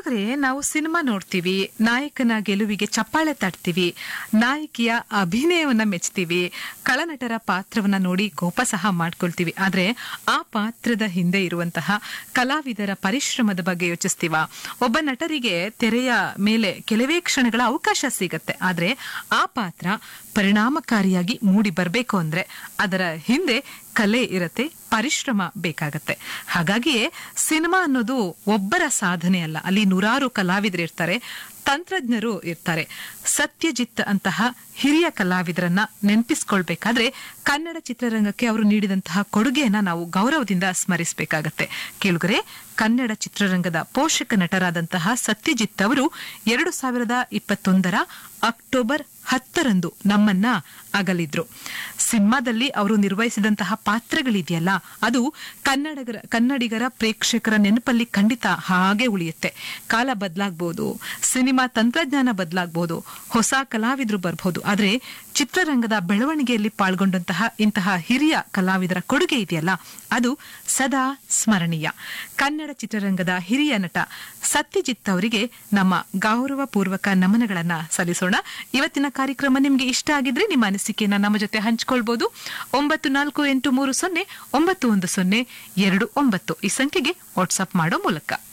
ಕೆಳಗರೆ ನಾವು ಸಿನಿಮಾ ನೋಡ್ತೀವಿ ನಾಯಕನ ಗೆಲುವಿಗೆ ಚಪ್ಪಾಳೆ ತಟ್ತೀವಿ ನಾಯಕಿಯ ಅಭಿನಯವನ್ನ ಮೆಚ್ತೀವಿ ಕಳನಟರ ಪಾತ್ರವನ್ನ ನೋಡಿ ಕೋಪ ಸಹ ಮಾಡ್ಕೊಳ್ತೀವಿ ಆದ್ರೆ ಆ ಪಾತ್ರದ ಹಿಂದೆ ಇರುವಂತಹ ಕಲಾವಿದರ ಪರಿಶ್ರಮದ ಬಗ್ಗೆ ಯೋಚಿಸ್ತೀವ ಒಬ್ಬ ನಟರಿಗೆ ತೆರೆಯ ಮೇಲೆ ಕೆಲವೇ ಕ್ಷಣಗಳ ಅವಕಾಶ ಸಿಗತ್ತೆ ಆದ್ರೆ ಆ ಪಾತ್ರ ಪರಿಣಾಮಕಾರಿಯಾಗಿ ಮೂಡಿ ಬರಬೇಕು ಅಂದ್ರೆ ಅದರ ಹಿಂದೆ ಕಲೆ ಇರತ್ತೆ ಪರಿಶ್ರಮ ಬೇಕಾಗತ್ತೆ ಹಾಗಾಗಿಯೇ ಸಿನಿಮಾ ಅನ್ನೋದು ಒಬ್ಬರ ಸಾಧನೆ ಅಲ್ಲ ಅಲ್ಲಿ ನೂರಾರು ಕಲಾವಿದರು ಇರ್ತಾರೆ ತಂತ್ರಜ್ಞರು ಇರ್ತಾರೆ ಸತ್ಯಜಿತ್ ಅಂತಹ ಹಿರಿಯ ಕಲಾವಿದರನ್ನ ನೆನಪಿಸ್ಕೊಳ್ಬೇಕಾದ್ರೆ ಕನ್ನಡ ಚಿತ್ರರಂಗಕ್ಕೆ ಅವರು ನೀಡಿದಂತಹ ಕೊಡುಗೆಯನ್ನ ನಾವು ಗೌರವದಿಂದ ಸ್ಮರಿಸಬೇಕಾಗತ್ತೆ ಕೇಳುಗರೆ ಕನ್ನಡ ಚಿತ್ರರಂಗದ ಪೋಷಕ ನಟರಾದಂತಹ ಸತ್ಯಜಿತ್ ಅವರು ಎರಡು ಸಾವಿರದ ಇಪ್ಪತ್ತೊಂದರ ಅಕ್ಟೋಬರ್ ಹತ್ತರಂದು ನಮ್ಮನ್ನ ಅಗಲಿದ್ರು ಸಿನಿಮಾದಲ್ಲಿ ಅವರು ನಿರ್ವಹಿಸಿದಂತಹ ಪಾತ್ರಗಳಿದೆಯಲ್ಲ ಅದು ಕನ್ನಡಿಗರ ಕನ್ನಡಿಗರ ಪ್ರೇಕ್ಷಕರ ನೆನಪಲ್ಲಿ ಖಂಡಿತ ಹಾಗೆ ಉಳಿಯುತ್ತೆ ಕಾಲ ಬದಲಾಗಬಹುದು ಸಿನಿಮಾ ತಂತ್ರಜ್ಞಾನ ಬದಲಾಗಬಹುದು ಹೊಸ ಕಲಾವಿದರು ಬರಬಹುದು ಆದ್ರೆ ಚಿತ್ರರಂಗದ ಬೆಳವಣಿಗೆಯಲ್ಲಿ ಪಾಲ್ಗೊಂಡಂತಹ ಇಂತಹ ಹಿರಿಯ ಕಲಾವಿದರ ಕೊಡುಗೆ ಇದೆಯಲ್ಲ ಅದು ಸದಾ ಸ್ಮರಣೀಯ ಕನ್ನಡ ಚಿತ್ರರಂಗದ ಹಿರಿಯ ನಟ ಸತ್ಯಜಿತ್ ಅವರಿಗೆ ನಮ್ಮ ಗೌರವಪೂರ್ವಕ ನಮನಗಳನ್ನ ಸಲ್ಲಿಸೋಣ ಇವತ್ತಿನ ಕಾರ್ಯಕ್ರಮ ನಿಮ್ಗೆ ಇಷ್ಟ ಆಗಿದ್ರೆ ನಿಮ್ಮ ಅನಿಸಿಕೆಯನ್ನ ನಮ್ಮ ಜೊತೆ ಹಂಚಿಕೊಳ್ಬಹುದು ಒಂಬತ್ತು ನಾಲ್ಕು ಎಂಟು ಮೂರು ಸೊನ್ನೆ ಒಂಬತ್ತು ಒಂದು ಸೊನ್ನೆ ಎರಡು ಒಂಬತ್ತು ಈ ಸಂಖ್ಯೆಗೆ ವಾಟ್ಸ್ಆಪ್ ಮಾಡೋ ಮೂಲಕ